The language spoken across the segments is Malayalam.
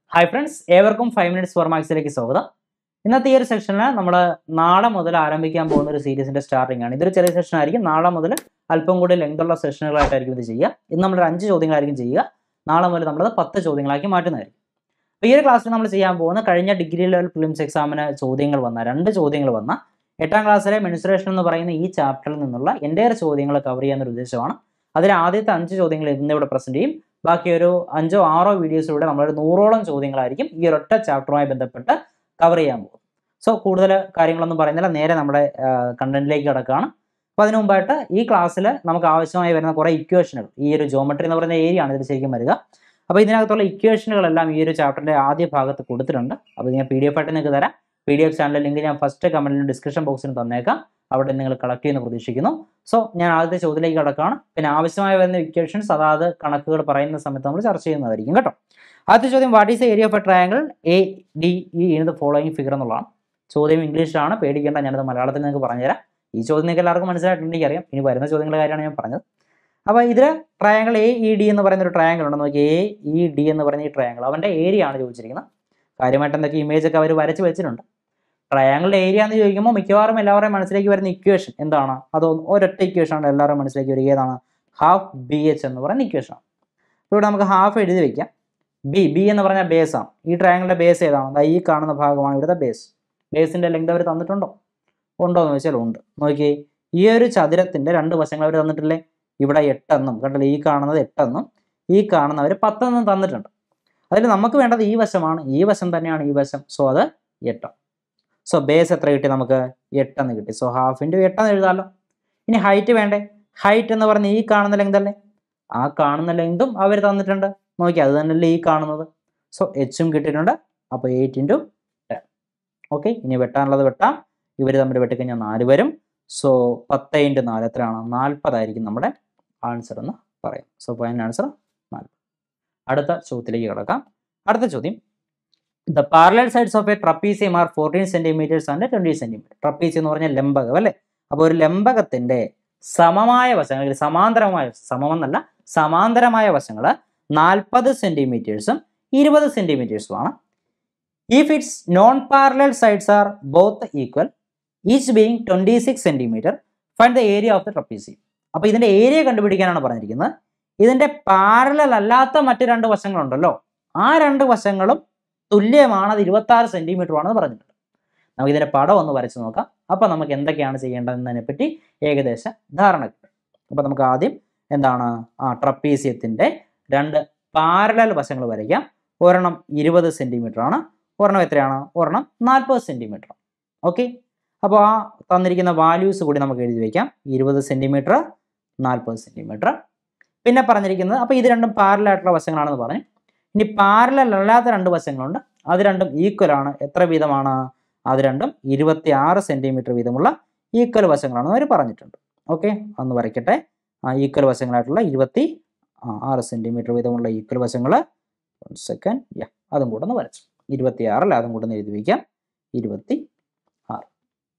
ഹായ് ഫ്രണ്ട്സ് ഏവർക്കും ഫൈവ് മിനിറ്റ്സ് ഫോർ മാക്സിലേക്ക് സ്വാഗതം ഇന്നത്തെ ഈ ഒരു സെഷനിൽ നമ്മൾ നാളെ മുതൽ ആരംഭിക്കാൻ പോകുന്ന ഒരു സീരീസിന്റെ സ്റ്റാർട്ടിംഗ് ആണ് ഇതൊരു ചെറിയ സെഷൻ ആയിരിക്കും നാളെ മുതൽ അല്പം കൂടി ലെങ്ത് ഉള്ള സെഷനുകളായിട്ടായിരിക്കും ഇത് ചെയ്യുക ഇന്ന് നമ്മളൊരു അഞ്ച് ചോദ്യങ്ങളായിരിക്കും ചെയ്യുക നാളെ മുതൽ നമ്മളത് പത്ത് ചോദ്യങ്ങളാക്കി മാറ്റുന്നതായിരിക്കും അപ്പോൾ ഈ ഒരു ക്ലാസ്സിൽ നമ്മൾ ചെയ്യാൻ പോകുന്ന കഴിഞ്ഞ ഡിഗ്രി ലെവൽ ഫിലിംസ് എക്സാമിന് ചോദ്യങ്ങൾ വന്ന രണ്ട് ചോദ്യങ്ങൾ വന്ന എട്ടാം ക്ലാസ്സിലെ മെൻസുറേഷൻ എന്ന് പറയുന്ന ഈ ചാപ്റ്ററിൽ നിന്നുള്ള എൻ്റെ ചോദ്യങ്ങൾ കവർ ചെയ്യാനൊരു ഉദ്ദേശമാണ് അതിൽ ആദ്യത്തെ അഞ്ച് ചോദ്യങ്ങൾ ഇന്നിവിടെ പ്രസന്റ് ചെയ്യും ബാക്കി ഒരു അഞ്ചോ ആറോ വീഡിയോസിലൂടെ നമ്മളൊരു നൂറോളം ചോദ്യങ്ങളായിരിക്കും ഈ ഒരൊറ്റ ചാപ്റ്ററുമായി ബന്ധപ്പെട്ട് കവർ ചെയ്യാൻ പോകും സോ കൂടുതൽ കാര്യങ്ങളൊന്നും പറയുന്നില്ല നേരെ നമ്മുടെ കണ്ടന്റിലേക്ക് കിടക്കുകയാണ് അപ്പോൾ അതിനു മുമ്പായിട്ട് ഈ ക്ലാസ്സിൽ നമുക്ക് ആവശ്യമായി വരുന്ന കുറേ ഇക്വേഷനുകൾ ഈ ഒരു ജോമെട്രി എന്ന് പറയുന്ന ഏരിയ ആണ് ഇതിൽ ശരിക്കും വരിക അപ്പോൾ ഇതിനകത്തുള്ള ഇക്വേഷനുകളെല്ലാം ഈ ഒരു ചാപ്റ്ററിന്റെ ആദ്യ ഭാഗത്ത് കൊടുത്തിട്ടുണ്ട് അപ്പോൾ ഞാൻ പി ഡി എഫ് ആയിട്ട് നിങ്ങൾക്ക് തരാം പി ഡി എഫ് ചാനലിൽ ലിങ്ക് ഞാൻ ഫസ്റ്റ് കമന്റിലും ഡിസ്ക്രിപ്ഷൻ ബോക്സിലും തന്നേക്കാം അവിടെ നിങ്ങൾ കളക്ട് ചെയ്യുന്ന പ്രതീക്ഷിക്കുന്നു സോ ഞാൻ ആദ്യത്തെ ചോദ്യത്തിലേക്ക് കിടക്കുകയാണ് പിന്നെ ആവശ്യമായി വരുന്ന ഇക്വേഷൻസ് അതാത് കണക്കുകൾ പറയുന്ന സമയത്ത് നമ്മൾ ചർച്ച ചെയ്യുന്നതായിരിക്കും കേട്ടോ ആദ്യത്തെ ചോദ്യം what is area of a triangle A D E in the following figure എന്നുള്ളതാണ് ചോദ്യം ഇംഗ്ലീഷിലാണ് പേടിക്കേണ്ട ഞാനത് മലയാളത്തിൽ നിങ്ങൾക്ക് പറഞ്ഞുതരാം ഈ ചോദ്യം നിങ്ങൾക്ക് എല്ലാവർക്കും മനസ്സിലായിട്ടുണ്ടെങ്കിൽ അറിയാം ഇനി വരുന്ന ചോദ്യങ്ങളുടെ കാര്യമാണ് ഞാൻ പറഞ്ഞത് അപ്പോൾ ഇതിൽ ട്രയാങ്കിൾ എ ഇ ഡി എന്ന് പറയുന്ന ഒരു ട്രയാങ്കിൾ ഉണ്ട് നോക്കി എ ഇ ഡി എന്ന് പറയുന്ന ഈ ട്രയാങ്കിൾ അവൻ്റെ ഏരിയ ആണ് ചോദിച്ചിരിക്കുന്നത് കാര്യമായിട്ട് എന്തൊക്കെ ഇമേജ് ഒക്കെ അവർ വരച്ച് വെച്ചിട്ടുണ്ട് ട്രയാങ്കിളിൻ്റെ ഏരിയ എന്ന് ചോദിക്കുമ്പോൾ മിക്കവാറും എല്ലാവരുടെയും മനസ്സിലേക്ക് വരുന്ന ഇക്വേഷൻ എന്താണ് അത് ഒരൊറ്റ ഇക്വേഷൻ ആണ് എല്ലാവരുടെയും മനസ്സിലേക്ക് വരിക ഏതാണ് ഹാഫ് ബി എച്ച് എന്ന് പറയുന്ന ഇക്വേഷൻ ആണ് ഇവിടെ നമുക്ക് ഹാഫ് എഴുതി വെക്കാം ബി ബി എന്ന് പറഞ്ഞാൽ ബേസ് ആണ് ഈ ട്രയാങ്കിളിൻ്റെ ബേസ് ഏതാണ് ദാ ഈ കാണുന്ന ഭാഗമാണ് ഇവിടുത്തെ ബേസ് ബേസിൻ്റെ ലെങ്ത് അവർ തന്നിട്ടുണ്ടോ ഉണ്ടോ എന്ന് വെച്ചാൽ ഉണ്ട് നോക്കിയേ ഈ ഒരു ചതുരത്തിൻ്റെ രണ്ട് വശങ്ങൾ അവർ തന്നിട്ടില്ലേ ഇവിടെ എട്ടെന്നും കണ്ടല്ലോ ഈ കാണുന്നത് എട്ടെന്നും ഈ കാണുന്നവർ പത്തെന്നും തന്നിട്ടുണ്ട് അതിൽ നമുക്ക് വേണ്ടത് ഈ വശമാണ് ഈ വശം തന്നെയാണ് ഈ വശം സോ അത് എട്ട് സോ ബേസ് എത്ര കിട്ടി നമുക്ക് എട്ടെന്ന് കിട്ടി സോ ഹാഫ് ഇൻറ്റു എട്ടെന്ന് എഴുതാമല്ലോ ഇനി ഹൈറ്റ് വേണ്ടേ ഹൈറ്റ് എന്ന് പറഞ്ഞ ഈ കാണുന്ന ലെങ്ത് അല്ലേ ആ കാണുന്ന ലെങ്തും അവർ തന്നിട്ടുണ്ട് നോക്കി അത് തന്നെയല്ലേ ഈ കാണുന്നത് സോ എച്ചും കിട്ടിയിട്ടുണ്ട് അപ്പോൾ എയ്റ്റ് ഇൻറ്റു ടെൻ ഓക്കെ ഇനി വെട്ടാനുള്ളത് വെട്ടാം ഇവർ തമ്മിൽ വെട്ടിക്കഴിഞ്ഞാൽ നാല് വരും സോ പത്ത് ഇൻറ്റു നാല് എത്രയാണ് നാൽപ്പതായിരിക്കും നമ്മുടെ ആൻസർ എന്ന് പറയാം സോ ഫൈനൽ ആൻസർ നാൽപ്പത് അടുത്ത ചോദ്യത്തിലേക്ക് കിടക്കാം അടുത്ത ചോദ്യം the parallel sides of a trapezium are fourteen centimetres and twenty centimetre trapezium എന്ന് പറഞ്ഞാൽ ലംബകം അല്ലേ അപ്പോൾ ഒരു ലംബകത്തിന്റെ സമമായ വശങ്ങൾ അല്ലെങ്കിൽ സമാന്തരമായ സമമെന്നല്ല സമാന്തരമായ വശങ്ങൾ നാൽപ്പത് സെന്റിമീറ്റേഴ്സും ഇരുപത് സെന്റിമീറ്റേഴ്സുമാണ് if its non parallel sides are both equal each being twenty six centimetre find the area of the trapezium അപ്പോൾ ഇതിന്റെ ഏരിയ കണ്ടുപിടിക്കാനാണ് പറഞ്ഞിരിക്കുന്നത് ഇതിന്റെ പാരലൽ അല്ലാത്ത മറ്റ് രണ്ട് വശങ്ങളുണ്ടല്ലോ ആ രണ്ട് വശങ്ങളും തുല്യമാണ് അത് ഇരുപത്തി ആറ് സെന്റിമീറ്റർ ആണെന്ന് പറഞ്ഞിട്ടുണ്ട് നമുക്ക് ഇതിന്റെ പടം ഒന്ന് വരച്ച് നോക്കാം അപ്പൊ നമുക്ക് എന്തൊക്കെയാണ് ചെയ്യേണ്ടതെന്നതിനെ പറ്റി ഏകദേശ ധാരണ കിട്ടും അപ്പൊ നമുക്ക് ആദ്യം എന്താണ് ആ ട്രപ്പീസിയത്തിന്റെ രണ്ട് പാരലൽ വശങ്ങൾ വരയ്ക്കാം ഒരെണ്ണം ഇരുപത് സെന്റിമീറ്റർ ആണ് ഒരെണ്ണം എത്രയാണ് ഒരെണ്ണം നാൽപ്പത് സെന്റിമീറ്റർ ഓക്കെ അപ്പോൾ ആ തന്നിരിക്കുന്ന വാല്യൂസ് കൂടി നമുക്ക് എഴുതി വയ്ക്കാം ഇരുപത് സെന്റിമീറ്റർ നാൽപ്പത് സെന്റിമീറ്റർ പിന്നെ പറഞ്ഞിരിക്കുന്നത് അപ്പോൾ ഇത് രണ്ടും പാരലൽ ആയിട്ടുള്ള വശങ്ങളാണെന്ന് പറഞ്ഞു ഇനി പാരലൽ അല്ലാത്ത രണ്ട് വശങ്ങളുണ്ട് അത് രണ്ടും ഈക്വൽ ആണ് എത്ര വീതമാണ് അത് രണ്ടും ഇരുപത്തി ആറ് സെന്റിമീറ്റർ വീതമുള്ള ഈക്വൽ വശങ്ങളാണെന്ന് അവർ പറഞ്ഞിട്ടുണ്ട് ഓക്കെ ഒന്ന് വരയ്ക്കട്ടെ ആ ഈക്വൽ വശങ്ങളായിട്ടുള്ള ഇരുപത്തി ആറ് സെന്റിമീറ്റർ വീതമുള്ള ഈക്വൽ വശങ്ങൾ വൺ സെക്കൻഡ് യാ അതും കൂടെ ഒന്ന് വരച്ചു ഇരുപത്തി ആറല്ല അതും കൂടെ ഒന്ന് എഴുതി വയ്ക്കാം ഇരുപത്തി ആറ്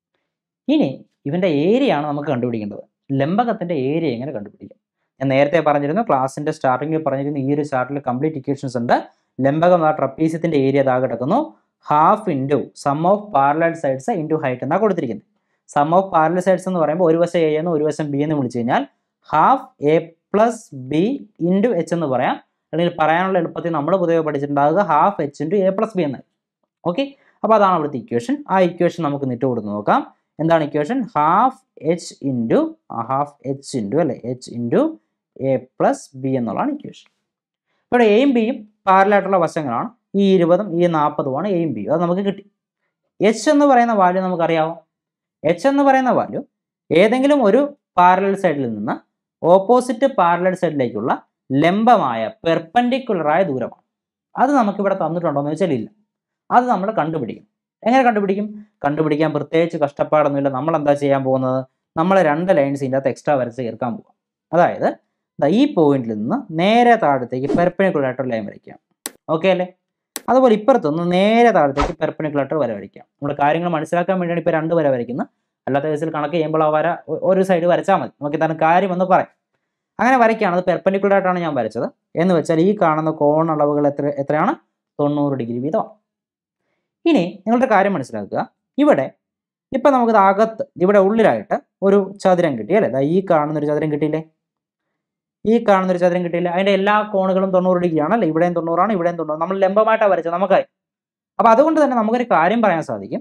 ഇനി ഇവന്റെ ഏരിയ ആണ് നമുക്ക് കണ്ടുപിടിക്കേണ്ടത് ലംബകത്തിന്റെ ഏരിയ എങ്ങനെ കണ്ടുപിടിക്കാം ഞാൻ നേരത്തെ പറഞ്ഞിരുന്നു ക്ലാസിന്റെ സ്റ്റാർട്ടിങ്ങിൽ പറഞ്ഞിരുന്നു ഈ ഒരു ചാർട്ടിൽ കംപ്ലീറ്റ് ഇക്വേഷൻസ് ഉണ്ട് ലംബകം ആ ട്രപ്പീസ്യത്തിന്റെ ഏരിയ താഴെ കിടക്കുന്നു half into sum of parallel sides into height എന്നാണ് കൊടുത്തിരിക്കുന്നത് സം ഓഫ് പാരലൽ സൈഡ്സ് എന്ന് പറയുമ്പോൾ ഒരു വശം എ എന്ന് ഒരു വശം ബി എന്ന് വിളിച്ചു കഴിഞ്ഞാൽ half A plus B into H എന്ന് പറയാം അല്ലെങ്കിൽ പറയാനുള്ള എളുപ്പത്തിൽ നമ്മൾ പൊതുവെ പഠിച്ചിട്ടുണ്ടാകുക half H into A plus B എന്ന് ഓക്കെ അപ്പോൾ അതാണ് അവിടുത്തെ ഇക്വേഷൻ ആ ഇക്വേഷൻ നമുക്ക് നിട്ട് കൊടുത്ത് നോക്കാം എന്താണ് equation half H into half H into അല്ലെ H into A plus B എന്നുള്ളതാണ് ഇക്വേഷൻ ഇവിടെ എയും ബിയും പാരലായിട്ടുള്ള വശങ്ങളാണ് ഈ ഇരുപതും ഈ നാൽപ്പതുമാണ് എയും ബിയും അത് നമുക്ക് കിട്ടി എച്ച് എന്ന് പറയുന്ന വാല്യൂ നമുക്കറിയാമോ എച്ച് എന്ന് പറയുന്ന വാല്യൂ ഏതെങ്കിലും ഒരു പാരലൽ സൈഡിൽ നിന്ന് ഓപ്പോസിറ്റ് പാരലൽ സൈഡിലേക്കുള്ള ലംബമായ പെർപ്പൻഡിക്കുലറായ ദൂരമാണ് അത് നമുക്കിവിടെ തന്നിട്ടുണ്ടോ എന്ന് വെച്ചാൽ ഇല്ല അത് നമ്മൾ കണ്ടുപിടിക്കും എങ്ങനെ കണ്ടുപിടിക്കും കണ്ടുപിടിക്കാൻ പ്രത്യേകിച്ച് കഷ്ടപ്പാടൊന്നുമില്ല നമ്മൾ എന്താ ചെയ്യാൻ പോകുന്നത് നമ്മൾ രണ്ട് ലൈൻസ് ഇതിൻ്റെ അകത്ത് എക്സ്ട്രാ വരച്ച് ചേർക്കാൻ പോകും അതായത് ഈ പോയിന്റിൽ നിന്ന് നേരെ താഴത്തേക്ക് പെർപ്പനിക്കുലർ ആയിട്ടൊരു ലൈൻ വരയ്ക്കാം ഓക്കെ അല്ലേ അതുപോലെ ഇപ്പുറത്തുനിന്ന് നേരെ താഴത്തേക്ക് പെർപ്പനിക്കുലർ ആയിട്ട് വര വരയ്ക്കാം നമ്മുടെ കാര്യങ്ങൾ മനസ്സിലാക്കാൻ വേണ്ടിയാണ് ഇപ്പോൾ രണ്ട് വര വരയ്ക്കുന്നത് അല്ലാത്ത കേസിൽ കണക്ക് ചെയ്യുമ്പോൾ ആ വര ഒരു സൈഡ് വരച്ചാൽ മതി നമുക്ക് എന്താണ് കാര്യം എന്ന് പറയാം അങ്ങനെ വരയ്ക്കുകയാണ് അത് പെർപ്പനിക്കുലർ ആയിട്ടാണ് ഞാൻ വരച്ചത് എന്ന് വെച്ചാൽ ഈ കാണുന്ന കോൺ അളവുകൾ എത്ര എത്രയാണ് തൊണ്ണൂറ് ഡിഗ്രി വീതമാണ് ഇനി നിങ്ങളുടെ കാര്യം മനസ്സിലാക്കുക ഇവിടെ ഇപ്പം നമുക്കിത് അകത്ത് ഇവിടെ ഉള്ളിലായിട്ട് ഒരു ചതുരം കിട്ടി അല്ലേ ദാ ഈ കാണുന്ന ഒരു ചതുരം കിട്ടിയില്ലേ ഈ കാണുന്ന ഒരു ചതുരം കിട്ടിയില്ല അതിന്റെ എല്ലാ കോണുകളും തൊണ്ണൂറ് ഡിഗ്രി ആണല്ലേ ഇവിടെയും തൊണ്ണൂറാണ് ഇവിടെയും തൊണ്ണൂറ് നമ്മൾ ലംബമായിട്ടാണ് വരച്ചത് നമുക്കായി അപ്പൊ അതുകൊണ്ട് തന്നെ നമുക്കൊരു കാര്യം പറയാൻ സാധിക്കും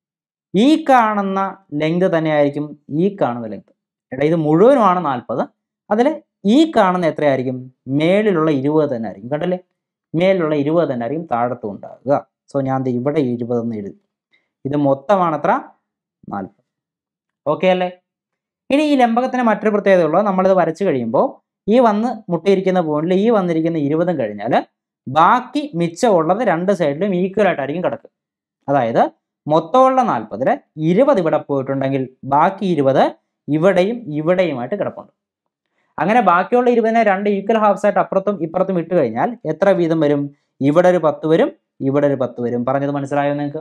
ഈ കാണുന്ന ലെങ്ത് തന്നെയായിരിക്കും ഈ കാണുന്ന ലെങ്ത് എടാ ഇത് മുഴുവനുമാണ് നാൽപ്പത് അതിൽ ഈ കാണുന്ന എത്രയായിരിക്കും മേളിലുള്ള ഇരുപത് തന്നെ ആയിരിക്കും കണ്ടല്ലേ മേലിലുള്ള ഇരുപത് തന്നെ ആയിരിക്കും താഴത്തും ഉണ്ടാകുക സോ ഞാൻ ദേ ഇവിടെ ഇരുപത് എന്ന് എഴുതി ഇത് മൊത്തമാണ് എത്ര നാൽപ്പത് ഓക്കെ അല്ലേ ഇനി ഈ ലംബകത്തിന് മറ്റൊരു പ്രത്യേകത ഉള്ളത് നമ്മളിത് വരച്ചു കഴിയുമ്പോൾ ഈ വന്ന് മുട്ടിയിരിക്കുന്ന പോയിന്റിൽ ഈ വന്നിരിക്കുന്ന ഇരുപതും കഴിഞ്ഞാൽ ബാക്കി മിച്ചമുള്ളത് രണ്ട് സൈഡിലും ഈക്വൽ ആയിട്ടായിരിക്കും കിടക്കുക അതായത് മൊത്തമുള്ള നാൽപ്പതിൽ ഇരുപത് ഇവിടെ പോയിട്ടുണ്ടെങ്കിൽ ബാക്കി ഇരുപത് ഇവിടെയും ഇവിടെയുമായിട്ട് കിടപ്പുണ്ട് അങ്ങനെ ബാക്കിയുള്ള ഇരുപതിനെ രണ്ട് ഈക്വൽ ഹാഫ്സ് ആയിട്ട് അപ്പുറത്തും ഇപ്പുറത്തും ഇട്ട് കഴിഞ്ഞാൽ എത്ര വീതം വരും ഇവിടെ ഒരു പത്ത് വരും ഇവിടെ ഒരു പത്ത് വരും പറഞ്ഞത് മനസ്സിലായോ നിങ്ങൾക്ക്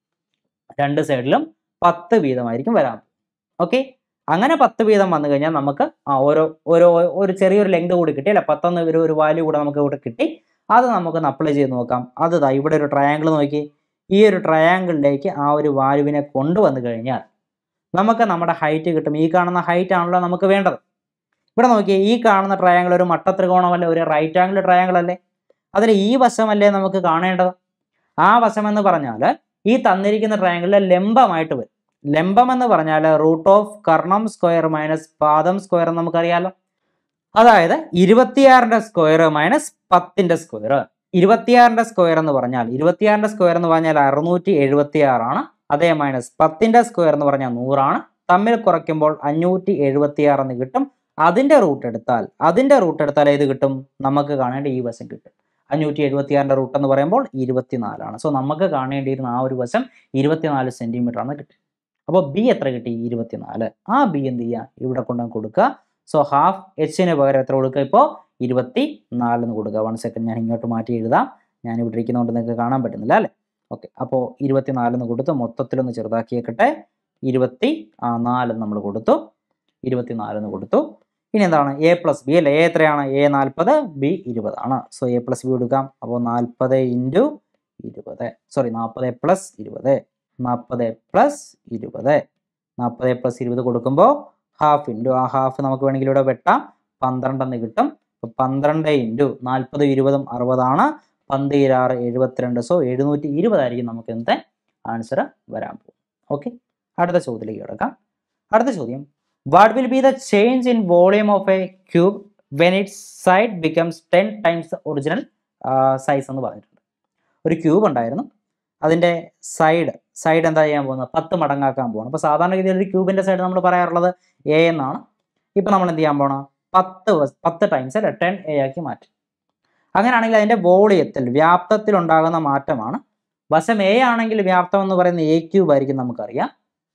രണ്ട് സൈഡിലും പത്ത് വീതമായിരിക്കും വരാൻ ഓക്കെ അങ്ങനെ പത്ത് വീതം വന്നു കഴിഞ്ഞാൽ നമുക്ക് ആ ഓരോ ഓരോ ഒരു ചെറിയൊരു ലെങ്ത് കൂടി കിട്ടി അല്ലെ പത്തൊന്ന് ഒരു ഒരു വാല്യൂ കൂടെ നമുക്ക് ഇവിടെ കിട്ടി അത് നമുക്കൊന്ന് അപ്ലൈ ചെയ്ത് നോക്കാം അത് ദാ ഇവിടെ ഒരു ട്രയാങ്കിൾ നോക്കി ഈ ഒരു ട്രയാങ്കിളിലേക്ക് ആ ഒരു വാല്യൂവിനെ കൊണ്ടുവന്നു കഴിഞ്ഞാൽ നമുക്ക് നമ്മുടെ ഹൈറ്റ് കിട്ടും ഈ കാണുന്ന ഹൈറ്റ് ആണല്ലോ നമുക്ക് വേണ്ടത് ഇവിടെ നോക്കിയേ ഈ കാണുന്ന ട്രയാങ്കിൾ ഒരു മട്ടത്രികോണമല്ലേ ഒരു റൈറ്റ് ആംഗിൾ ട്രയാങ്കിൾ അല്ലേ അതിൽ ഈ വശമല്ലേ നമുക്ക് കാണേണ്ടത് ആ വശം എന്ന് പറഞ്ഞാൽ ഈ തന്നിരിക്കുന്ന ട്രയാങ്കിളിൽ ലംബമായിട്ട് വരും ലംബം എന്ന് പറഞ്ഞാൽ റൂട്ട് ഓഫ് കർണം സ്ക്വയർ മൈനസ് പാദം സ്ക്വയർ എന്ന് നമുക്കറിയാലോ അതായത് ഇരുപത്തിയാറിന്റെ സ്ക്വയർ മൈനസ് പത്തിന്റെ സ്ക്വയർ ഇരുപത്തിയാറിന്റെ സ്ക്വയർ എന്ന് പറഞ്ഞാൽ ഇരുപത്തിയാറിന്റെ സ്ക്വയർ എന്ന് പറഞ്ഞാൽ അറുന്നൂറ്റി എഴുപത്തി ആറാണ് അതേ മൈനസ് പത്തിന്റെ സ്ക്വയർ എന്ന് പറഞ്ഞാൽ നൂറാണ് തമ്മിൽ കുറയ്ക്കുമ്പോൾ അഞ്ഞൂറ്റി എഴുപത്തി ആറ് എന്ന് കിട്ടും അതിന്റെ റൂട്ട് എടുത്താൽ അതിന്റെ റൂട്ട് എടുത്താൽ ഏത് കിട്ടും നമുക്ക് കാണേണ്ട ഈ വശം കിട്ടും അഞ്ഞൂറ്റി എഴുപത്തി ആറിന്റെ റൂട്ട് എന്ന് പറയുമ്പോൾ ഇരുപത്തിനാലാണ് സോ നമുക്ക് കാണേണ്ടിയിരുന്ന ആ ഒരു വശം ഇരുപത്തിനാല് സെന്റിമീറ്റർ ആണ് കിട്ടും അപ്പോൾ ബി എത്ര കിട്ടി ഇരുപത്തിനാല് ആ ബി എന്ത് ചെയ്യുക ഇവിടെ കൊണ്ടുവന്ന് കൊടുക്കുക സോ ഹാഫ് എച്ചിന് പകരം എത്ര കൊടുക്കുക ഇപ്പോൾ ഇരുപത്തി നാലെന്ന് കൊടുക്കുക വൺ സെക്കൻഡ് ഞാൻ ഇങ്ങോട്ട് മാറ്റി എഴുതാം ഞാൻ ഇവിടെ ഇരിക്കുന്നതുകൊണ്ട് നിങ്ങൾക്ക് കാണാൻ പറ്റുന്നില്ല അല്ലേ ഓക്കെ അപ്പോൾ ഇരുപത്തി നാലെന്ന് കൊടുത്ത് മൊത്തത്തിലൊന്ന് ചെറുതാക്കിയേക്കട്ടെ ഇരുപത്തി ആ നാലെന്ന് നമ്മൾ കൊടുത്തു ഇരുപത്തി നാലെന്ന് കൊടുത്തു ഇനി എന്താണ് എ പ്ലസ് ബി അല്ലേ എ എത്രയാണ് എ നാൽപ്പത് ബി ഇരുപതാണ് സോ എ പ്ലസ് ബി കൊടുക്കാം അപ്പോൾ നാൽപ്പത് ഇൻറ്റു ഇരുപത് സോറി നാൽപ്പത് പ്ലസ് ഇരുപത് നാൽപ്പത് പ്ലസ് ഇരുപത് നാൽപ്പത് പ്ലസ് ഇരുപത് കൊടുക്കുമ്പോൾ ഹാഫ് ഇൻറ്റു ആ ഹാഫ് നമുക്ക് വേണമെങ്കിൽ ഇവിടെ വെട്ടാം പന്ത്രണ്ടെന്ന് കിട്ടും അപ്പോൾ പന്ത്രണ്ട് ഇൻറ്റു നാൽപ്പതും ഇരുപതും അറുപതാണ് പന്ത് ഇരാറ് എഴുപത്തിരണ്ട് സോ എഴുന്നൂറ്റി ഇരുപതായിരിക്കും നമുക്ക് ഇന്നത്തെ ആൻസർ വരാൻ പോകും ഓക്കെ അടുത്ത ചോദ്യത്തിലേക്ക് കിടക്കാം അടുത്ത ചോദ്യം what will be the change in volume of a cube when its side becomes ten times original size എന്ന് പറഞ്ഞിട്ടുണ്ട് ഒരു ക്യൂബ് ഉണ്ടായിരുന്നു അതിൻ്റെ സൈഡ് സൈഡ് എന്താ ചെയ്യാൻ പോകുന്നത് പത്ത് മടങ്ങാക്കാൻ പോകണം അപ്പോൾ സാധാരണഗതിയിൽ ഒരു ക്യൂബിൻ്റെ സൈഡ് നമ്മൾ പറയാറുള്ളത് എ എന്നാണ് ഇപ്പം നമ്മൾ എന്ത് ചെയ്യാൻ പോകണം പത്ത് വസ്- പത്ത് ടൈംസ് അല്ലെ ടെൻ എ ആക്കി മാറ്റും അങ്ങനെയാണെങ്കിൽ അതിൻ്റെ വോളിയത്തിൽ വ്യാപ്തത്തിൽ ഉണ്ടാകുന്ന മാറ്റമാണ് വശം എ ആണെങ്കിൽ വ്യാപ്തം എന്ന് പറയുന്നത് എ ക്യൂബ് ആയിരിക്കും നമുക്കറിയാം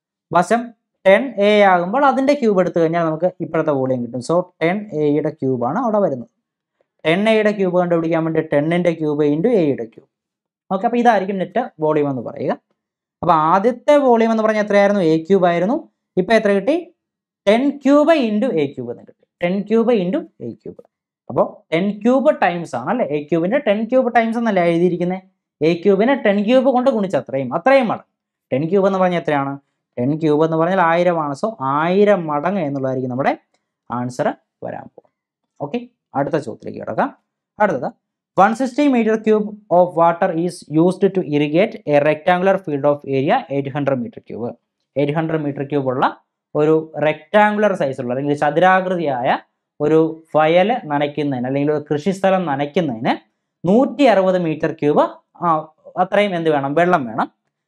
വശം ടെൻ എ ആകുമ്പോൾ അതിൻ്റെ ക്യൂബ് എടുത്തു കഴിഞ്ഞാൽ നമുക്ക് ഇപ്പോഴത്തെ വോളിയം കിട്ടും സോ ടെൻ എയുടെ ക്യൂബാണ് അവിടെ വരുന്നത് ടെൻ എയുടെ ക്യൂബ് കണ്ടുപിടിക്കാൻ വേണ്ടി ടെന്നിൻ്റെ ക്യൂബ് ഇൻറ്റു എയുടെ ക്യൂബ് ഓക്കെ അപ്പോൾ ഇതായിരിക്കും നെറ്റ് വോളിയം എന്ന് പറയുക അപ്പോൾ ആദ്യത്തെ വോളിയം എന്ന് പറഞ്ഞാൽ എത്രയായിരുന്നു എ ക്യൂബ് ആയിരുന്നു ഇപ്പോൾ എത്ര കിട്ടി ten cube into A cube എന്ന് കിട്ടി ten cube into A cube അപ്പോൾ ടെൻ ക്യൂബ് ടൈംസ് ആണ് അല്ലേ എ ക്യൂബിൻ്റെ ടെൻ ക്യൂബ് ടൈംസ് എന്നല്ലേ എഴുതിയിരിക്കുന്നത് എ ക്യൂബിനെ ടെൻ ക്യൂബ് കൊണ്ട് ഗുണിച്ച് അത്രയും അത്രയും മടങ്ങ് ടെൻ ക്യൂബ് എന്ന് പറഞ്ഞാൽ എത്രയാണ് ടെൻ ക്യൂബ് എന്ന് പറഞ്ഞാൽ ആയിരമാണ് സോ ആയിരം മടങ്ങ് എന്നുള്ളതായിരിക്കും നമ്മുടെ ആൻസർ വരാൻ പോകും ഓക്കെ അടുത്ത ചോദ്യത്തിലേക്ക് കിടക്കാം അടുത്തത് one sixty metre cube of water is used to irrigate a rectangular field of area eight hundred metre cube eight hundred metre cube ഉള്ള ഒരു റെക്ടാങ്കുലർ സൈസുള്ള അല്ലെങ്കിൽ ചതുരാകൃതിയായ ഒരു വയൽ നനയ്ക്കുന്നതിന് അല്ലെങ്കിൽ ഒരു കൃഷിസ്ഥലം നനയ്ക്കുന്നതിന് നൂറ്റി അറുപത് മീറ്റർ ക്യൂബ് ആ അത്രയും എന്ത് വേണം വെള്ളം വേണം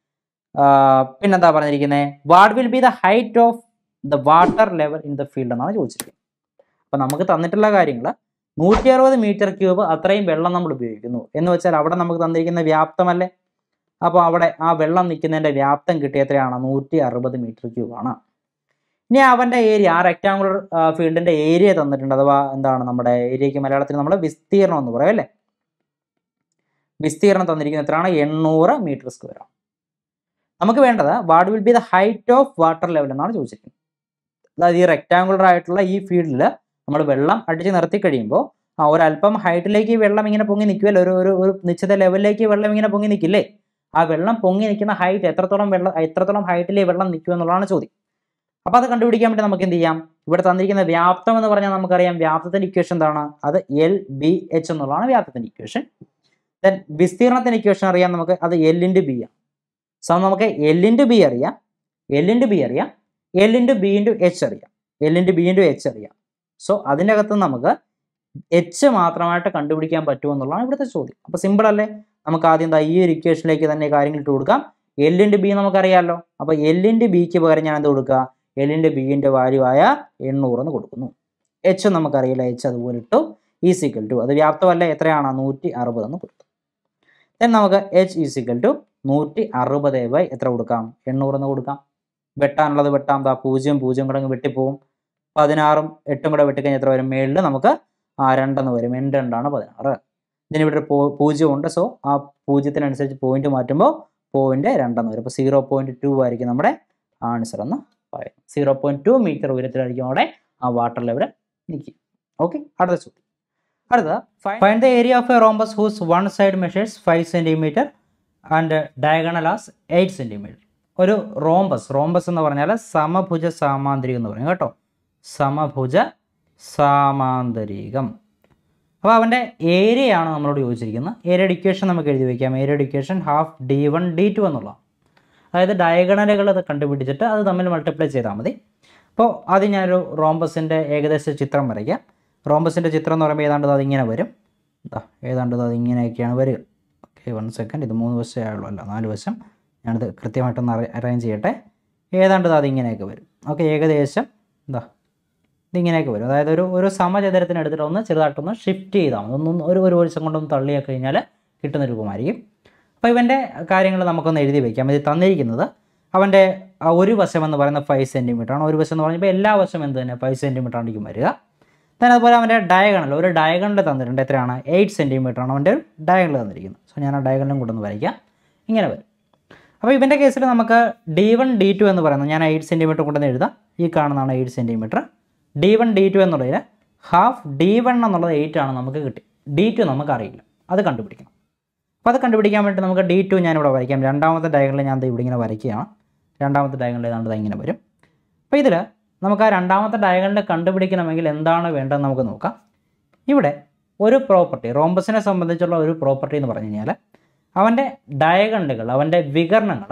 ആ, പിന്നെന്താ പറഞ്ഞിരിക്കുന്നത് what will be the height of the water level in the field എന്നാണ് ചോദിച്ചിരിക്കുന്നത് അപ്പം നമുക്ക് തന്നിട്ടുള്ള കാര്യങ്ങൾ നൂറ്റി അറുപത് മീറ്റർ ക്യൂബ് അത്രയും വെള്ളം നമ്മൾ ഉപയോഗിക്കുന്നു എന്ന് വെച്ചാൽ അവിടെ നമുക്ക് തന്നിരിക്കുന്ന വ്യാപ്തമല്ലേ അപ്പോൾ അവിടെ ആ വെള്ളം നിൽക്കുന്നതിൻ്റെ വ്യാപ്തം കിട്ടിയ എത്രയാണ് നൂറ്റി അറുപത് മീറ്റർ ക്യൂബാണ് ഇനി അവൻ്റെ ഏരിയ ആ റെക്ടാങ്കുലർ ഫീൽഡിൻ്റെ ഏരിയ തന്നിട്ടുണ്ട് അഥവാ എന്താണ് നമ്മുടെ ഏരിയയ്ക്ക് മലയാളത്തിൽ നമ്മൾ വിസ്തീർണം എന്ന് പറയും അല്ലേ വിസ്തീർണം തന്നിരിക്കുന്നത് എത്രയാണ് എണ്ണൂറ് മീറ്റർ സ്ക്വയർ ആണ് നമുക്ക് വേണ്ടത് what will be the height of water level എന്നാണ് ചോദിച്ചിരിക്കുന്നത് അതായത് ഈ റെക്ടാങ്കുലർ ആയിട്ടുള്ള ഈ ഫീൽഡിൽ നമ്മൾ വെള്ളം അടിച്ച് നിർത്തി കഴിയുമ്പോൾ ആ ഒരല്പം ഹൈറ്റിലേക്ക് വെള്ളം ഇങ്ങനെ പൊങ്ങി നിൽക്കുമല്ലോ ഒരു ഒരു ഒരു നിശ്ചിത ലെവലിലേക്ക് വെള്ളം ഇങ്ങനെ പൊങ്ങി നിൽക്കില്ലേ ആ വെള്ളം പൊങ്ങി നിൽക്കുന്ന ഹൈറ്റ് എത്രത്തോളം വെള്ളം എത്രത്തോളം ഹൈറ്റിൽ വെള്ളം നിൽക്കും എന്നുള്ളതാണ് ചോദ്യം അപ്പോൾ അത് കണ്ടുപിടിക്കാൻ വേണ്ടി നമുക്ക് എന്ത് ചെയ്യാം ഇവിടെ തന്നിരിക്കുന്ന വ്യാപ്തം എന്ന് പറഞ്ഞാൽ നമുക്കറിയാം വ്യാപ്തത്തിന്റെ ഇക്വേഷൻ എന്താണ് അത് എൽ ബി എച്ച് എന്നുള്ളതാണ് വ്യാപ്തത്തിന്റെ ഇക്വേഷൻ ദെൻ വിസ്തീർണത്തിന്റെ ഇക്വേഷൻ അറിയാം നമുക്ക് അത് എൽ ഇൻറ്റു ബി ആണ് സോ നമുക്ക് എൽ ഇൻറ്റു ബി അറിയാം എൽ ഇൻറ്റു ബി അറിയാം L into B into H അറിയാം L into B into H അറിയാം സോ അതിൻ്റെ അകത്ത് നമുക്ക് എച്ച് മാത്രമായിട്ട് കണ്ടുപിടിക്കാൻ പറ്റുമോ എന്നുള്ളതാണ് ഇവിടുത്തെ ചോദ്യം അപ്പോൾ സിമ്പിൾ അല്ലേ നമുക്ക് ആദ്യം എന്താ ഈ ഒരു ഇക്വേഷനിലേക്ക് തന്നെ കാര്യങ്ങൾ ഇട്ട് കൊടുക്കാം എൽ ഇൻറ്റു ബി നമുക്കറിയാമല്ലോ അപ്പോൾ എൽ ഇൻറ്റു ബിക്ക് പകരം ഞാൻ എന്ത് കൊടുക്കുക എൽ ഇൻറ്റു ബിൻ്റെ വാല്യൂ ആയ എണ്ണൂറ് എന്ന് കൊടുക്കുന്നു എച്ച് നമുക്കറിയില്ല എച്ച് അതുപോലെ ഇട്ടു ഈസിക്കൽ ടു അത് വ്യാപ്തമല്ല എത്രയാണ് നൂറ്റി അറുപത് എന്ന് കൊടുത്തു ദെൻ നമുക്ക് എച്ച് ഈസിക്കൽ ടു നൂറ്റി അറുപത് ബൈ എത്ര കൊടുക്കാം എണ്ണൂറ് എന്ന് കൊടുക്കാം വെട്ടാനുള്ളത് വെട്ടാം ദാ പൂജ്യം പൂജ്യം കൂടെ അങ്ങ് വെട്ടിപ്പോവും പതിനാറും എട്ടും കൂടെ വെട്ടിക്കഴിഞ്ഞാൽ എത്ര വരും മേളിൽ നമുക്ക് ആ രണ്ടെന്ന് വരും എൺ രണ്ടാണ് പതിനാറ് ഇതിന് ഇവിടെ ഒരു പൂ- പൂജ്യം ഉണ്ട് സോ ആ പൂജ്യത്തിനനുസരിച്ച് പോയിന്റ് മാറ്റുമ്പോൾ പോയിന്റ് രണ്ടെന്ന് വരും അപ്പോൾ സീറോ പോയിന്റ് ടു ആയിരിക്കും നമ്മുടെ ആൻസർ എന്ന് പറയുന്നത് സീറോ പോയിന്റ് ടു മീറ്റർ ഉയരത്തിലായിരിക്കും അവിടെ ആ വാട്ടർ ലെവൽ നിൽക്കും ഓക്കെ അടുത്ത ചോദ്യം അടുത്ത find the area of a rhombus whose one side measures five centimetre and diagonal as eight centimetre ഒരു റോംബസ് റോംബസ് എന്ന് പറഞ്ഞാൽ സമഭുജ സാമാന്തരികം എന്ന് പറയും കേട്ടോ സമഭുജ സാമാന്തരികം അപ്പോൾ അവൻ്റെ ഏരിയയാണ് നമ്മളോട് ചോദിച്ചിരിക്കുന്നത് ഏരിയയുടെ ഇക്വേഷൻ നമുക്ക് എഴുതി വയ്ക്കാം ഏരിയയുടെ equation half D one D two എന്നുള്ള അതായത് ഡയഗണലുകൾ അത് കണ്ടുപിടിച്ചിട്ട് അത് തമ്മിൽ മൾട്ടിപ്ലൈ ചെയ്താൽ മതി അപ്പോൾ ആദ്യം ഞാനൊരു റോംബസിൻ്റെ ഏകദേശ ചിത്രം വരയ്ക്കാം റോംബസിൻ്റെ ചിത്രം എന്ന് പറയുമ്പോൾ ഏതാണ്ട് അത് ഇങ്ങനെ വരും ഇതാ ഏതാണ്ട് അത് ഇങ്ങനെയൊക്കെയാണ് വരിക ഓക്കെ വൺ സെക്കൻഡ് ഇത് മൂന്ന് വശമേ ആയുള്ളൂ അല്ല നാല് വശം ഞാനിത് കൃത്യമായിട്ടൊന്ന് അറേഞ്ച് ചെയ്യട്ടെ ഏതാണ്ട് അത് ഇങ്ങനെയൊക്കെ വരും ഓക്കെ ഏകദേശം എന്താ ഇതിങ്ങനെയൊക്കെ വരും അതായത് ഒരു ഒരു സമചതുരത്തിന് എടുത്തിട്ട് ഒന്ന് ചെറുതായിട്ടൊന്ന് ഷിഫ്റ്റ് ചെയ്താൽ മതി ഒന്നും ഒരു ഒരു വശം കൊണ്ടൊന്ന് തള്ളിയൊക്കെ കഴിഞ്ഞാൽ കിട്ടുന്ന രൂപമായിരിക്കും അപ്പോൾ ഇവൻ്റെ കാര്യങ്ങൾ നമുക്കൊന്ന് എഴുതി വയ്ക്കാം ഇത് തന്നിരിക്കുന്നത് അവൻ്റെ ആ ഒരു വശം എന്ന് പറയുന്നത് ഫൈവ് സെൻറ്റിമീറ്റർ ആണ് ഒരു വശം എന്ന് പറഞ്ഞപ്പോൾ എല്ലാ വശം എന്ത് തന്നെ ഫൈവ് സെൻറ്റിമീറ്റർ ആയിരിക്കും വരിക then അതുപോലെ അവൻ്റെ ഡയഗണൽ ഒരു ഡയഗണൽ തന്നിട്ടുണ്ട് എത്രയാണ് എയ്റ്റ് സെൻറ്റിമീറ്റർ ആണ് അവൻ്റെ ഡയഗണൽ തന്നിരിക്കുന്നത് സോ ഞാൻ ആ ഡയഗണലും കൂടെ ഒന്ന് വരയ്ക്കാം ഇങ്ങനെ വരും അപ്പോൾ ഇവൻ്റെ കേസിൽ നമുക്ക് ഡി വൺ ഡി ടു എന്ന് പറയുന്നത് ഞാൻ എയ്റ്റ് സെൻറ്റിമീറ്റർ കൊണ്ടുവന്ന് എഴുതാം ഈ കാണുന്നതാണ് eight centimetre D one D two എന്നുള്ളതിൽ ഹാഫ് ഡി വൺ എന്നുള്ളത് എയ്റ്റ് ആണ് നമുക്ക് കിട്ടി ഡി ടു നമുക്ക് അറിയില്ല അത് കണ്ടുപിടിക്കണം അപ്പോൾ അത് കണ്ടുപിടിക്കാൻ വേണ്ടി നമുക്ക് ഡി ടു ഞാനിവിടെ വരയ്ക്കാം രണ്ടാമത്തെ ഡയഗണലിൽ ഞാൻ ദേ ഇവിടെ ഇങ്ങനെ വരയ്ക്കുകയാണ് രണ്ടാമത്തെ ഡയഗണലിൽ ഏതാണ്ട് ദാ ഇങ്ങനെ വരും അപ്പോൾ ഇതിൽ നമുക്ക് ആ രണ്ടാമത്തെ ഡയഗണൽ കണ്ടുപിടിക്കണമെങ്കിൽ എന്താണ് വേണ്ടതെന്ന് നമുക്ക് നോക്കാം ഇവിടെ ഒരു പ്രോപ്പർട്ടി റോംബസിനെ സംബന്ധിച്ചുള്ള ഒരു പ്രോപ്പർട്ടി എന്ന് പറഞ്ഞു കഴിഞ്ഞാൽ അവൻ്റെ ഡയഗണലുകൾ അവൻ്റെ വികരണങ്ങൾ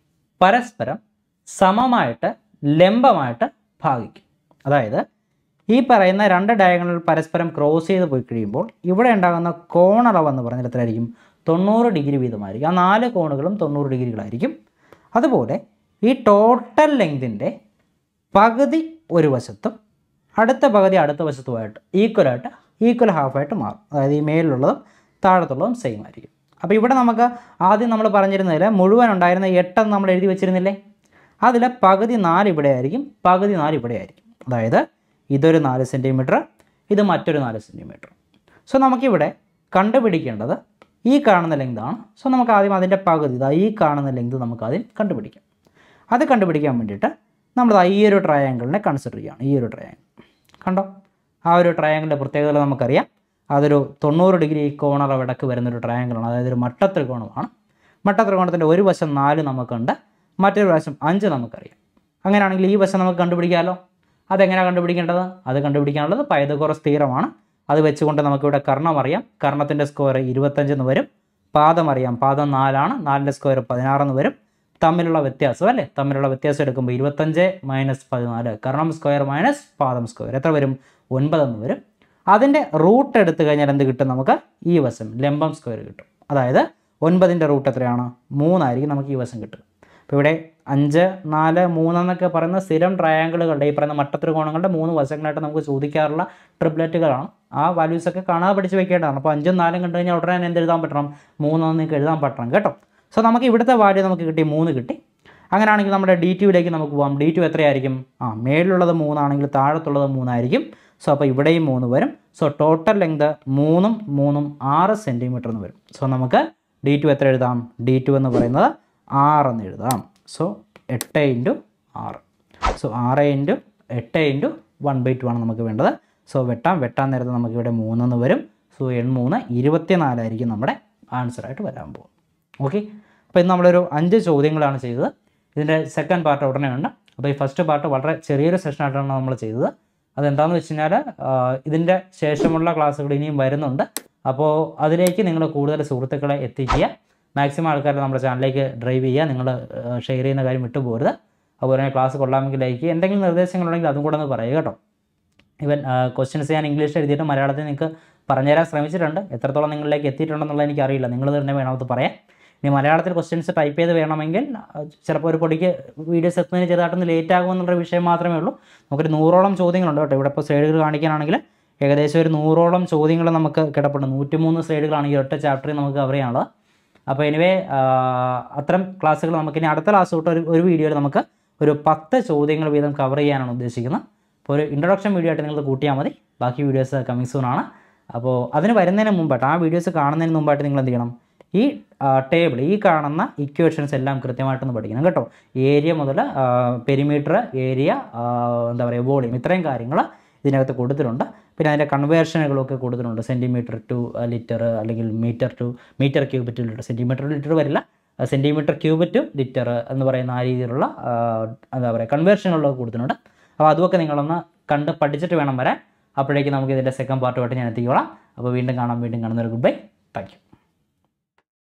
പരസ്പരം സമമായിട്ട് ലംബമായിട്ട് ഭാഗിക്കും അതായത് ഈ പറയുന്ന രണ്ട് ഡയഗണൽ പരസ്പരം ക്രോസ് ചെയ്ത് പോയി കഴിയുമ്പോൾ ഇവിടെ ഉണ്ടാകുന്ന കോണളവ് എന്ന് പറഞ്ഞാൽ എത്രയായിരിക്കും തൊണ്ണൂറ് ഡിഗ്രി വീതമായിരിക്കും ആ നാല് കോണുകളും തൊണ്ണൂറ് ഡിഗ്രികളായിരിക്കും അതുപോലെ ഈ ടോട്ടൽ ലെങ്തിൻ്റെ പകുതി ഒരു വശത്തും അടുത്ത പകുതി അടുത്ത വശത്തുമായിട്ട് ഈക്വലായിട്ട് ഈക്വൽ ഹാഫായിട്ട് മാറും അതായത് ഈ മേലിലുള്ളതും താഴത്തുള്ളതും സെയിം ആയിരിക്കും അപ്പോൾ ഇവിടെ നമുക്ക് ആദ്യം നമ്മൾ പറഞ്ഞിരുന്നതിൽ മുഴുവൻ ഉണ്ടായിരുന്ന എട്ടെന്ന് നമ്മൾ എഴുതി വെച്ചിരുന്നില്ലേ അതിൽ പകുതി നാല് ഇവിടെ ആയിരിക്കും പകുതി നാല് ഇവിടെ ആയിരിക്കും അതായത് ഇതൊരു നാല് സെൻറ്റിമീറ്റർ ഇത് മറ്റൊരു നാല് സെൻറ്റിമീറ്റർ സോ നമുക്കിവിടെ കണ്ടുപിടിക്കേണ്ടത് ഈ കാണുന്ന ലെങ്താണ് സോ നമുക്ക് ആദ്യം അതിൻ്റെ പകുതി ഇതാ ഈ കാണുന്ന ലെങ്ത് നമുക്ക് ആദ്യം കണ്ടുപിടിക്കാം അത് കണ്ടുപിടിക്കാൻ വേണ്ടിയിട്ട് നമ്മൾ ദാ ഈ ഒരു ട്രയാങ്കിളിനെ കൺസിഡർ ചെയ്യുകയാണ് ഈ ഒരു ട്രയാങ്കിൾ കണ്ടോ ആ ഒരു ട്രയാങ്കിളിൻ്റെ പ്രത്യേകതകൾ നമുക്കറിയാം അതൊരു തൊണ്ണൂറ് ഡിഗ്രി കോണർ ഇടക്ക് വരുന്നൊരു ട്രയാങ്കിളാണ് അതായത് ഒരു മട്ടത്രികോണമാണ് മട്ടത്രികോണത്തിൻ്റെ ഒരു വശം നാല് നമുക്കുണ്ട് മറ്റൊരു വശം അഞ്ച് നമുക്കറിയാം അങ്ങനെയാണെങ്കിൽ ഈ വശം നമുക്ക് കണ്ടുപിടിക്കാമല്ലോ അതെങ്ങനെയാണ് കണ്ടുപിടിക്കേണ്ടത് അത് കണ്ടുപിടിക്കാനുള്ളത് പൈതകോറസ് തീരമാണ് അത് വെച്ചുകൊണ്ട് നമുക്കിവിടെ കർണം അറിയാം കർണത്തിൻ്റെ സ്ക്വയർ ഇരുപത്തഞ്ചെന്ന് വരും പാദം അറിയാം പാദം നാലാണ് നാലിൻ്റെ സ്ക്വയർ പതിനാറെന്ന് വരും തമ്മിലുള്ള വ്യത്യാസം അല്ലേ തമ്മിലുള്ള വ്യത്യാസം എടുക്കുമ്പോൾ ഇരുപത്തഞ്ച് മൈനസ് പതിനാല് കർണം സ്ക്വയർ മൈനസ് പാദം സ്ക്വയർ എത്ര വരും ഒൻപതെന്ന് വരും അതിൻ്റെ റൂട്ട് എടുത്തു കഴിഞ്ഞാൽ എന്ത് കിട്ടും നമുക്ക് ഈ വശം ലംബം സ്ക്വയർ കിട്ടും അതായത് ഒൻപതിൻ്റെ റൂട്ട് എത്രയാണ് മൂന്നായിരിക്കും നമുക്ക് ഈ വശം കിട്ടുക അപ്പോൾ ഇവിടെ അഞ്ച് നാല് മൂന്നെന്നൊക്കെ പറയുന്ന സ്ഥിരം ട്രയാങ്കിളുകളുടെ ഈ പറയുന്ന മട്ടത്രികോണങ്ങളുടെ മൂന്ന് വശങ്ങളായിട്ട് നമുക്ക് ചോദിക്കാറുള്ള ട്രിപ്ലറ്റുകളാണ് ആ വാല്യൂസ് ഒക്കെ കാണാതെ പഠിച്ച് വെക്കേണ്ടതാണ് അപ്പോൾ അഞ്ചും നാലും കണ്ടു കഴിഞ്ഞാൽ ഉടനെ തന്നെ എന്ത് എഴുതാൻ പറ്റണം മൂന്നെന്ന് നിങ്ങൾക്ക് എഴുതാൻ പറ്റണം കേട്ടോ സോ നമുക്ക് ഇവിടുത്തെ വാല്യൂ നമുക്ക് കിട്ടി മൂന്ന് കിട്ടി അങ്ങനെയാണെങ്കിൽ നമ്മുടെ ഡി ടുവിലേക്ക് നമുക്ക് പോകാം ഡി ടു എത്രയായിരിക്കും ആ മേളിലുള്ളത് മൂന്നാണെങ്കിൽ താഴത്തുള്ളത് മൂന്നായിരിക്കും സോ അപ്പോൾ ഇവിടെയും മൂന്ന് വരും സോ ടോട്ടൽ ലെങ്ത് മൂന്നും മൂന്നും ആറ് സെൻറ്റിമീറ്റർ എന്ന് വരും സോ നമുക്ക് ഡി ടു എത്ര എഴുതാം ഡി ടു എന്ന് പറയുന്നത് ആറ് എന്ന് എഴുതാം സോ എട്ട് ഇൻറ്റു ആറ് സോ ആറ് ഇൻറ്റു എട്ട് ഇൻറ്റു വൺ ബൈ ടു ആണ് നമുക്ക് വേണ്ടത് സോ വെട്ടാം വെട്ടാൻ നേരത്ത് നമുക്കിവിടെ മൂന്നെന്ന് വരും സോ എൺമൂന്ന് ഇരുപത്തിനാലായിരിക്കും നമ്മുടെ ആൻസറായിട്ട് വരാൻ പോകും ഓക്കെ അപ്പോൾ ഇന്ന് നമ്മളൊരു അഞ്ച് ചോദ്യങ്ങളാണ് ചെയ്തത് ഇതിൻ്റെ സെക്കൻഡ് പാർട്ട് ഉടനെ ഉണ്ട് അപ്പോൾ ഈ ഫസ്റ്റ് പാർട്ട് വളരെ ചെറിയൊരു സെഷനായിട്ടാണ് നമ്മൾ ചെയ്തത് അതെന്താണെന്ന് വെച്ച് കഴിഞ്ഞാൽ ഇതിൻ്റെ ശേഷമുള്ള ക്ലാസ്സുകൾ ഇനിയും വരുന്നുണ്ട് അപ്പോൾ അതിലേക്ക് നിങ്ങൾ കൂടുതൽ സുഹൃത്തുക്കളെ എത്തിക്കുക മാക്സിമം ആൾക്കാർ നമ്മുടെ ചാനലിലേക്ക് ഡ്രൈവ് ചെയ്യുക നിങ്ങൾ ഷെയർ ചെയ്യുന്ന കാര്യം വിട്ടുപോകരുത് അതുപോലെ തന്നെ ക്ലാസ് കൊള്ളാമെങ്കിൽ ലൈക്ക് ചെയ്യുക എന്തെങ്കിലും നിർദ്ദേശങ്ങളുണ്ടെങ്കിൽ അതും കൂടെ ഒന്ന് പറയുക കേട്ടോ ഇവൻ ക്വസ്റ്റ്യൻസ് ഞാൻ ഇംഗ്ലീഷിൽ എഴുതിയിട്ട് മലയാളത്തിൽ നിങ്ങൾക്ക് പറഞ്ഞുതരാൻ ശ്രമിച്ചിട്ടുണ്ട് എത്രത്തോളം നിങ്ങളിലേക്ക് എത്തിയിട്ടുണ്ടെന്നുള്ളത് എനിക്കറിയില്ല നിങ്ങൾ തന്നെ വേണം അത് പറയാം ഇനി മലയാളത്തിൽ ക്വസ്റ്റ്യൻസ് ടൈപ്പ് ചെയ്ത് വേണമെങ്കിൽ ആ, ചിലപ്പോൾ ഒരു പൊടിക്ക് വീഡിയോസ് എത്തുന്നതിന് ചെറുതായിട്ടൊന്ന് ലേറ്റ് ആകുമെന്നുള്ള വിഷയം മാത്രമേ ഉള്ളൂ നമുക്കൊരു നൂറോളം ചോദ്യങ്ങളുണ്ട് കേട്ടോ ഇവിടെ ഇപ്പോൾ സ്ലൈഡുകൾ കാണിക്കാനാണെങ്കിൽ ഏകദേശം ഒരു നൂറോളം ചോദ്യങ്ങൾ നമുക്ക് കിടപ്പുണ്ട് നൂറ്റിമൂന്ന് സ്ലൈഡുകളാണ് ഈ ഒറ്റ ചാപ്റ്ററിൽ നമുക്ക് കവർ ചെയ്യാനുള്ളത് അപ്പോൾ എനിവേ അത്തരം ക്ലാസ്സുകൾ നമുക്ക് ഇനി അടുത്ത ക്ലാസ് തൊട്ട് ഒരു ഒരു വീഡിയോയിൽ നമുക്ക് ഒരു പത്ത് ചോദ്യങ്ങൾ വീതം കവർ ചെയ്യാനാണ് ഉദ്ദേശിക്കുന്നത് അപ്പോൾ ഒരു ഇൻട്രൊഡക്ഷൻ വീഡിയോ ആയിട്ട് നിങ്ങൾ കൂട്ടിയാൽ മതി ബാക്കി വീഡിയോസ് കമ്മിങ് സൂൺ ആണ് അപ്പോൾ അതിന് വരുന്നതിന് മുമ്പായിട്ട് ആ വീഡിയോസ് കാണുന്നതിന് മുമ്പായിട്ട് നിങ്ങൾ എന്ത് ചെയ്യണം ഈ ടേബിൾ ഈ കാണുന്ന ഇക്വേഷൻസ് എല്ലാം കൃത്യമായിട്ടൊന്ന് പഠിക്കണം കേട്ടോ ഏരിയ മുതൽ പെരിമീറ്റർ ഏരിയ എന്താ പറയുക വോളിയം ഇത്രയും കാര്യങ്ങൾ ഇതിനകത്ത് കൊടുത്തിട്ടുണ്ട് പിന്നെ അതിൻ്റെ കൺവേർഷനുകളൊക്കെ കൊടുത്തിട്ടുണ്ട് സെൻറ്റിമീറ്റർ ടു ലിറ്റർ അല്ലെങ്കിൽ metre to metre cube to litre centimetre litre വരില്ല സെൻറ്റിമീറ്റർ ക്യൂബ് ടു ലിറ്റർ എന്ന് പറയുന്ന ആ രീതിയിലുള്ള ആ, എന്താ പറയുക കൺവേർഷനുകളൊക്കെ കൊടുത്തിട്ടുണ്ട് അപ്പോൾ അതുമൊക്കെ നിങ്ങളൊന്ന് കണ്ട് പഠിച്ചിട്ട് വേണം വരാൻ അപ്പോഴേക്കും നമുക്ക് ഇതിൻ്റെ സെക്കൻഡ് പാർട്ടുമായിട്ട് ഞാൻ എത്തിക്കോളാം അപ്പോൾ വീണ്ടും കാണാം വീണ്ടും കാണുന്നൊരു ഗുഡ് ബൈ താങ്ക് യു